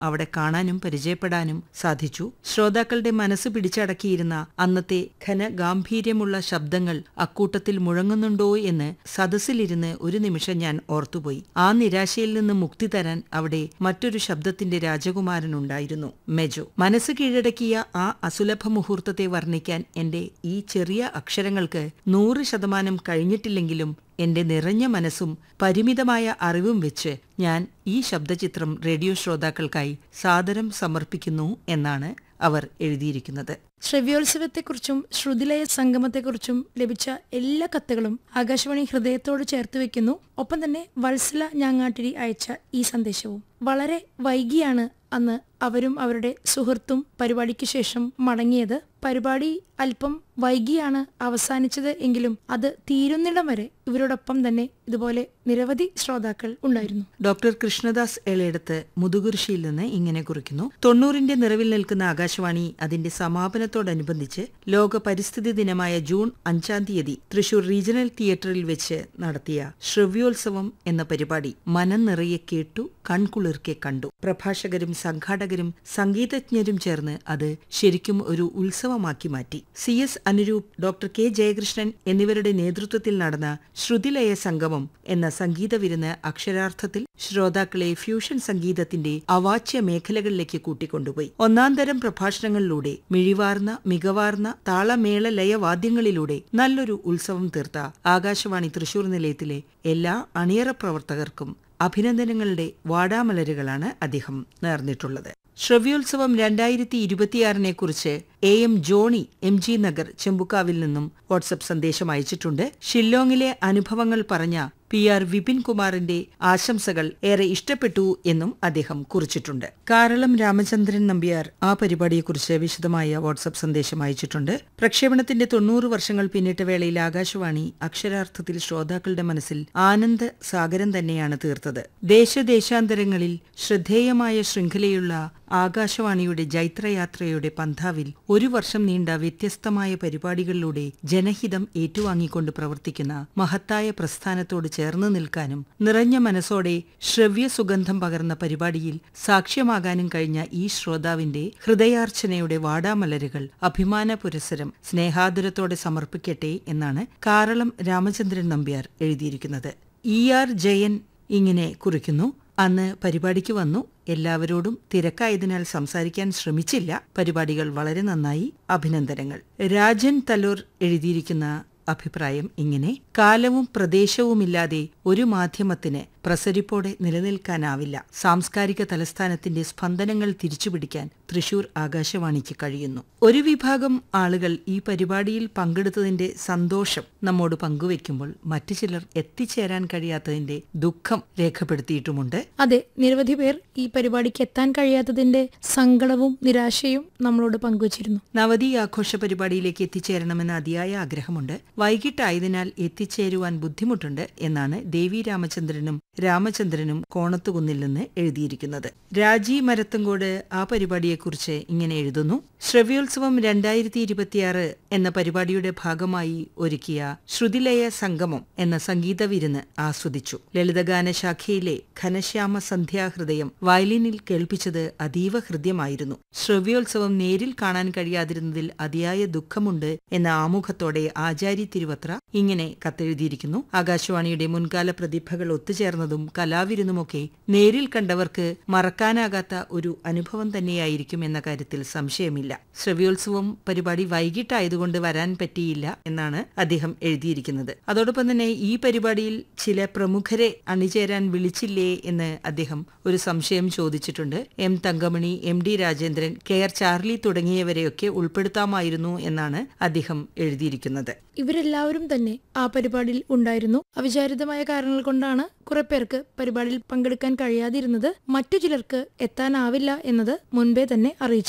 അവിടെ കാണാനും പരിചയപ്പെടാനും സാധിച്ചു ശ്രോതാക്കളുടെ മനസ്സ് പിടിച്ചടക്കിയിരുന്ന അന്നത്തെ ഘനഗാംഭീര്യമുള്ള ശബ്ദങ്ങൾ അക്കൂട്ടത്തിൽ മുഴങ്ങുന്നുണ്ടോ എന്ന് സദസ്സിലിരുന്ന് ഒരു നിമിഷം ഞാൻ ഓർത്തുപോയി ആ നിരാശയിൽ നിന്ന് മുക്തി തരാൻ അവിടെ മറ്റൊരു ശബ്ദത്തിന്റെ രാജകുമാരനുണ്ടായിരുന്നു മെജോ മനസ്സ് കീഴടക്കിയ ആ അസുലഭ മുഹൂർത്തത്തെ വർണ്ണിക്കാൻ എന്റെ ഈ ചെറിയ അക്ഷരങ്ങൾക്ക് നൂറ് ശതമാനം കഴിഞ്ഞിട്ടില്ലെങ്കിലും എന്റെ നിറഞ്ഞ മനസ്സും പരിമിതമായ അറിവും വെച്ച് ഞാൻ ഈ ശബ്ദചിത്രം റേഡിയോ ശ്രോതാക്കൾക്കായി സാദരം സമർപ്പിക്കുന്നു എന്നാണ് അവർ എഴുതിയിരിക്കുന്നത് ശ്രവ്യോത്സവത്തെക്കുറിച്ചും ശ്രുതിലയ സംഗമത്തെക്കുറിച്ചും ലഭിച്ച എല്ലാ കത്തുകളും ആകാശവാണി ഹൃദയത്തോട് ചേർത്ത് വെക്കുന്നു ഒപ്പം തന്നെ വത്സല ഞാങ്ങാട്ടിരി അയച്ച ഈ സന്ദേശവും വളരെ വൈകിയാണ് അന്ന് അവരും അവരുടെ സുഹൃത്തും പരിപാടിക്ക് ശേഷം മടങ്ങിയത് പരിപാടി അല്പം വൈകിയാണ് അവസാനിച്ചത് എങ്കിലും അത് തീരുന്നിടം വരെ ഇവരോടൊപ്പം തന്നെ ഇതുപോലെ നിരവധി ശ്രോതാക്കൾ ഉണ്ടായിരുന്നു ഡോക്ടർ കൃഷ്ണദാസ് എളയെടുത്ത് മുതുകുരിശിയിൽ നിന്ന് ഇങ്ങനെ കുറിക്കുന്നു തൊണ്ണൂറിന്റെ നിറവിൽ നിൽക്കുന്ന ആകാശവാണി അതിന്റെ സമാപനത്തോടനുബന്ധിച്ച് ലോക പരിസ്ഥിതി ദിനമായ ജൂൺ അഞ്ചാം തീയതി തൃശൂർ റീജിയണൽ തിയേറ്ററിൽ വെച്ച് നടത്തിയ ശ്രവ്യോത്സവം എന്ന പരിപാടി മനം നിറയെ കേട്ടു കൺകുളിർക്കെ കണ്ടു പ്രഭാഷകരും സംഘാടകരും സംഗീതജ്ഞരും ചേർന്ന് അത് ശരിക്കും ഒരു ഉത്സവമാക്കി മാറ്റി C S Anuroop doctor K Jayakrishnan എന്നിവരുടെ നേതൃത്വത്തിൽ നടന്ന ശ്രുതിലയ സംഗമം എന്ന സംഗീത വിരുന്ന് അക്ഷരാർത്ഥത്തിൽ ശ്രോതാക്കളെ ഫ്യൂഷൻ സംഗീതത്തിന്റെ അവാച്യ മേഖലകളിലേക്ക് കൂട്ടിക്കൊണ്ടുപോയി ഒന്നാം തരം പ്രഭാഷണങ്ങളിലൂടെ മിഴിവാർന്ന മികവാർന്ന താളമേള ലയവാദ്യങ്ങളിലൂടെ നല്ലൊരു ഉത്സവം തീർത്ത ആകാശവാണി തൃശൂർ നിലയത്തിലെ എല്ലാ അണിയറ പ്രവർത്തകർക്കും അഭിനന്ദനങ്ങളുടെ വാടാമലരുകളാണ് അദ്ദേഹം നേർന്നിട്ടുള്ളത് ശ്രവ്യോത്സവം രണ്ടായിരത്തി ഇരുപത്തിയാറിനെ കുറിച്ച് A M Johnny M G Nagar ചെമ്പുക്കാവിൽ നിന്നും വാട്സപ്പ് സന്ദേശം അയച്ചിട്ടുണ്ട് ഷില്ലോങ്ങിലെ അനുഭവങ്ങൾ പറഞ്ഞ പി ആർ വിപിൻ കുമാറിന്റെ ആശംസകൾ ഏറെ ഇഷ്ടപ്പെട്ടു എന്നും അദ്ദേഹം കുറിച്ചിട്ടുണ്ട് കാരളം രാമചന്ദ്രൻ നമ്പ്യാർ ആ പരിപാടിയെക്കുറിച്ച് വിശദമായ വാട്സപ്പ് സന്ദേശം അയച്ചിട്ടുണ്ട് പ്രക്ഷേപണത്തിന്റെ തൊണ്ണൂറ് വർഷങ്ങൾ പിന്നിട്ട വേളയിൽ ആകാശവാണി അക്ഷരാർത്ഥത്തിൽ ശ്രോതാക്കളുടെ മനസ്സിൽ ആനന്ദ സാഗരം തന്നെയാണ് തീർത്തത് ദേശദേശാന്തരങ്ങളിൽ ശ്രദ്ധേയമായ ശൃംഖലയുള്ള ആകാശവാണിയുടെ ജൈത്രയാത്രയുടെ പന്ഥാവിൽ ഒരു വർഷം നീണ്ട വ്യത്യസ്തമായ പരിപാടികളിലൂടെ ജനഹിതം ഏറ്റുവാങ്ങിക്കൊണ്ട് പ്രവർത്തിക്കുന്ന മഹത്തായ പ്രസ്ഥാനത്തോട് ചേർന്ന് നിൽക്കാനും നിറഞ്ഞ മനസ്സോടെ ശ്രവ്യ സുഗന്ധം പകർന്ന പരിപാടിയിൽ സാക്ഷ്യമാകാനും കഴിഞ്ഞ ഈ ശ്രോതാവിന്റെ ഹൃദയാർച്ചനയുടെ വാടാമലരുകൾ അഭിമാന പുരസരം സ്നേഹാതുരത്തോടെ സമർപ്പിക്കട്ടെ എന്നാണ് കാരളം രാമചന്ദ്രൻ നമ്പ്യാർ എഴുതിയിരിക്കുന്നത് ഇ ആർ ജയൻ ഇങ്ങനെ കുറിക്കുന്നു അന്ന് പരിപാടിക്ക് വന്നു എല്ലാവരോടും തിരക്കായതിനാൽ സംസാരിക്കാൻ ശ്രമിച്ചില്ല പരിപാടികൾ വളരെ നന്നായി അഭിനന്ദനങ്ങൾ രാജൻ തലൂർ എഴുതിയിരിക്കുന്ന അഭിപ്രായം ഇങ്ങനെ കാലവും പ്രദേശവുമില്ലാതെ ഒരു മാധ്യമത്തിന് പ്രസരിപ്പോടെ നിലനിൽക്കാനാവില്ല സാംസ്കാരിക തലസ്ഥാനത്തിന്റെ സ്പന്ദനങ്ങൾ തിരിച്ചുപിടിക്കാൻ തൃശൂർ ആകാശവാണിക്ക് കഴിയുന്നു ഒരു വിഭാഗം ആളുകൾ ഈ പരിപാടിയിൽ പങ്കെടുത്തതിന്റെ സന്തോഷം നമ്മോട് പങ്കുവെക്കുമ്പോൾ മറ്റു ചിലർ എത്തിച്ചേരാൻ കഴിയാത്തതിന്റെ ദുഃഖം രേഖപ്പെടുത്തിയിട്ടുമുണ്ട് അതെ നിരവധി പേർ ഈ പരിപാടിക്ക് എത്താൻ കഴിയാത്തതിന്റെ സങ്കടവും നിരാശയും നമ്മളോട് പങ്കുവച്ചിരുന്നു നവതി ആഘോഷ പരിപാടിയിലേക്ക് എത്തിച്ചേരണമെന്ന് അതിയായ ആഗ്രഹമുണ്ട് വൈകിട്ടായതിനാൽ എത്തിച്ചേരുവാൻ ബുദ്ധിമുട്ടുണ്ട് എന്നാണ് ദേവി രാമചന്ദ്രനും രാമചന്ദ്രനും കോണത്തുകുന്നിൽ നിന്ന് എഴുതിയിരിക്കുന്നത് രാജി മരത്തങ്കോട് ആ പരിപാടിയെക്കുറിച്ച് ഇങ്ങനെ എഴുതുന്നു ശ്രവ്യോത്സവം രണ്ടായിരത്തി ഇരുപത്തിയാറ് എന്ന പരിപാടിയുടെ ഭാഗമായി ഒരുക്കിയ ശ്രുതിലയ സംഗമം എന്ന സംഗീത വിരുന്ന് ആസ്വദിച്ചു ലളിതഗാന ശാഖയിലെ ഘനശ്യാമ സന്ധ്യാഹൃദയം വയലിനിൽ കേൾപ്പിച്ചത് അതീവ ഹൃദ്യമായിരുന്നു ശ്രവ്യോത്സവം നേരിൽ കാണാൻ കഴിയാതിരുന്നതിൽ അതിയായ ദുഃഖമുണ്ട് എന്ന ആമുഖത്തോടെ ആചാരി തിരുവത്ര ഇങ്ങനെ കത്തെഴുതിയിരിക്കുന്നു ആകാശവാണിയുടെ മുൻകാല പ്രതിഭകൾ ഒത്തുചേർന്നതും കലാവിരുന്നുമൊക്കെ നേരിൽ കണ്ടവർക്ക് മറക്കാനാകാത്ത ഒരു അനുഭവം തന്നെയായിരിക്കും എന്ന കാര്യത്തിൽ സംശയമില്ല ശ്രവ്യോത്സവം പരിപാടി വൈകിട്ടായതുകൊണ്ട് വരാൻ പറ്റിയില്ല എന്നാണ് അദ്ദേഹം എഴുതിയിരിക്കുന്നത് അതോടൊപ്പം തന്നെ ഈ പരിപാടിയിൽ ചില പ്രമുഖരെ അണിചേരാൻ വിളിച്ചില്ലേ എന്ന് അദ്ദേഹം ഒരു സംശയം ചോദിച്ചിട്ടുണ്ട് M Thankamani M D Rajendran K R Charlie തുടങ്ങിയവരെയൊക്കെ ഉൾപ്പെടുത്താമായിരുന്നു എന്നാണ് അദ്ദേഹം എഴുതിയിരിക്കുന്നത് ഇവരെല്ലാവരും തന്നെ ആ പരിപാടിയിൽ ഉണ്ടായിരുന്നു അവിചാരിതമായ കാരണങ്ങൾ കൊണ്ടാണ് കുറെ പേർക്ക് പരിപാടിയിൽ പങ്കെടുക്കാൻ കഴിയാതിരുന്നത് മറ്റു ചിലർക്ക് എത്താനാവില്ല എന്നത് മുൻപേ തന്നെ അറിയിച്ചിരുന്നു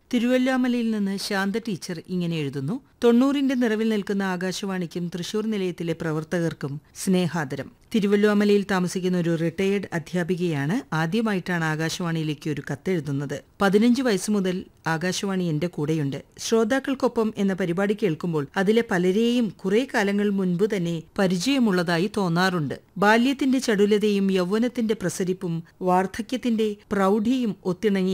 തിരുവല്ലാമലയിൽ നിന്ന് ശാന്ത ടീച്ചർ ഇങ്ങനെ എഴുതുന്നു തൊണ്ണൂറിന്റെ നിറവിൽ നിൽക്കുന്ന ആകാശവാണിക്കും തൃശൂർ നിലയത്തിലെ പ്രവർത്തകർക്കും സ്നേഹാദരം തിരുവല്ലോമലയിൽ താമസിക്കുന്ന ഒരു റിട്ടയേർഡ് അധ്യാപികയാണ് ആദ്യമായിട്ടാണ് ആകാശവാണിയിലേക്ക് ഒരു കത്തെഴുതുന്നത് പതിനഞ്ച് വയസ്സ് മുതൽ ആകാശവാണി എന്റെ കൂടെയുണ്ട് ശ്രോതാക്കൾക്കൊപ്പം എന്ന പരിപാടി കേൾക്കുമ്പോൾ അതിലെ പലരെയും കുറെ കാലങ്ങൾ മുൻപ് തന്നെ പരിചയമുള്ളതായി തോന്നാറുണ്ട് ബാല്യത്തിന്റെ ചടുലതയും യൗവനത്തിന്റെ പ്രസരിപ്പും വാർദ്ധക്യത്തിന്റെ പ്രൗഢിയും ഒത്തിണങ്ങി